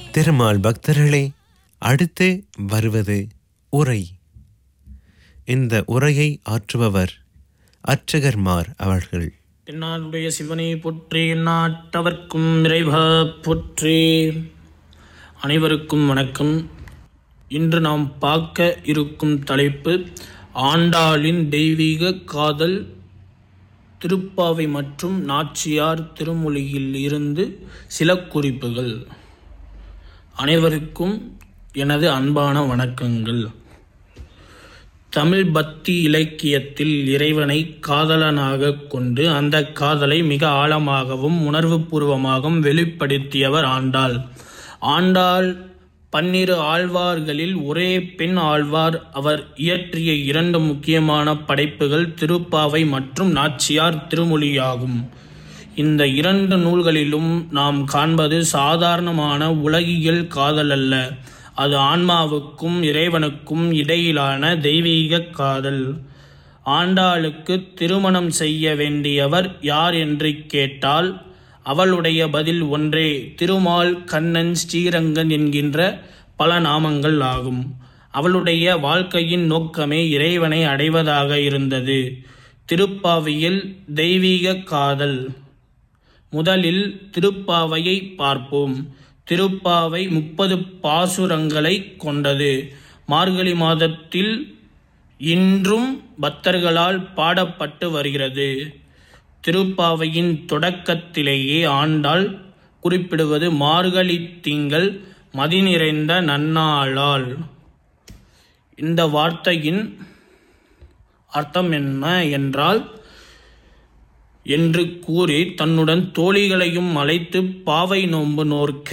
திருமால் பக்தர்களே அடுத்து வருவது உரை இந்த உரையை ஆற்றுபவர் அர்ச்சகர்மார் அவர்கள் என்னாளுடைய சிவனை போற்றி நாட்டவர்க்கும் இறைவா போற்றி அனைவருக்கும் வணக்கம் இன்று நாம் பார்க்க இருக்கும் தலைப்பு ஆண்டாளின் தெய்வீக காதல் திருப்பாவை மற்றும் நாச்சியார் திருமொழியில் இருந்து சில குறிப்புகள் அனைவருக்கும் எனது அன்பான வணக்கங்கள் தமிழ் பக்தி இலக்கியத்தில் இறைவனை காதலனாக கொண்டு அந்த காதலை மிக ஆழமாகவும் உணர்வுபூர்வமாகவும் வெளிப்படுத்தியவர் ஆண்டாள் ஆண்டாள் பன்னிரு ஆழ்வார்களில் ஒரே பெண் ஆழ்வார் அவர் இயற்றிய இரண்டு முக்கியமான படைப்புகள் திருப்பாவை மற்றும் நாச்சியார் திருமொழியாகும் இந்த இரண்டு நூல்களிலும் நாம் காண்பது சாதாரணமான உலகியல் காதல் அல்ல அது ஆன்மாவுக்கும் இறைவனுக்கும் இடையிலான தெய்வீக காதல் ஆண்டாளுக்கு திருமணம் செய்ய வேண்டியவர் யார் என்று கேட்டால் அவளுடைய பதில் ஒன்றே திருமால் கண்ணன் ஸ்ரீரங்கன் என்கின்ற பல நாமங்கள் ஆகும் அவளுடைய வாழ்க்கையின் நோக்கமே இறைவனை அடைவதாக இருந்தது திருப்பாவையில் தெய்வீக காதல் முதலில் திருப்பாவையை பார்ப்போம் திருப்பாவை முப்பது பாசுரங்களை கொண்டது மார்கழி மாதத்தில் இன்றும் பக்தர்களால் பாடப்பட்டு வருகிறது திருப்பாவையின் தொடக்கத்திலேயே ஆண்டாள் குறிப்பிடுவது மார்கழி திங்கள் மதி நிறைந்த நன்னாளால் இந்த வார்த்தையின் அர்த்தம் என்ன என்றால் என்று கூறி தன்னுடன் தோழிகளையும் அழைத்து பாவை நோன்பு நோர்க்க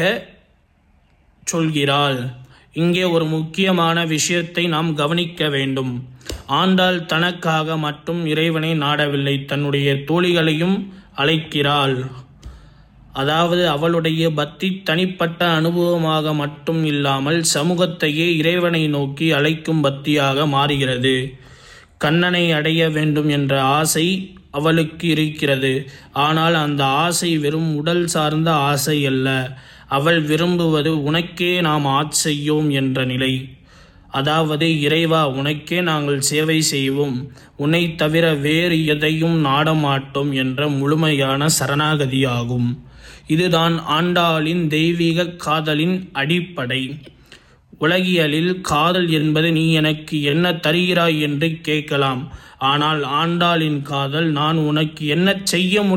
சொல்கிறாள் இங்கே ஒரு முக்கியமான விஷயத்தை நாம் கவனிக்க வேண்டும் ஆண்டாள் தனக்காக மட்டும் இறைவனை நாடவில்லை தன்னுடைய தோழிகளையும் அழைக்கிறாள் அதாவது அவளுடைய பக்தி தனிப்பட்ட அனுபவமாக மட்டும் இல்லாமல் சமூகத்தையே இறைவனை நோக்கி அழைக்கும் பக்தியாக மாறுகிறது கண்ணனை அடைய வேண்டும் என்ற ஆசை அவளுக்கு இருக்கிறது ஆனால் அந்த ஆசை வெறும் உடல் சார்ந்த ஆசை அல்ல அவள் விரும்புவது உனக்கே நாம் ஆட்செய்யோம் என்ற நிலை அதாவது இறைவா உனக்கே நாங்கள் சேவை செய்வோம் உன்னை தவிர வேறு எதையும் நாடமாட்டோம் என்ற முழுமையான சரணாகதியாகும் இதுதான் ஆண்டாளின் தெய்வீக காதலின் அடிப்படை உலகியலில் காதல் என்பது நீ எனக்கு என்ன தருகிறாய் என்று கேட்கலாம் ஆனால் ஆண்டாளின் காதல் நான் உனக்கு என்ன செய்ய முடியும்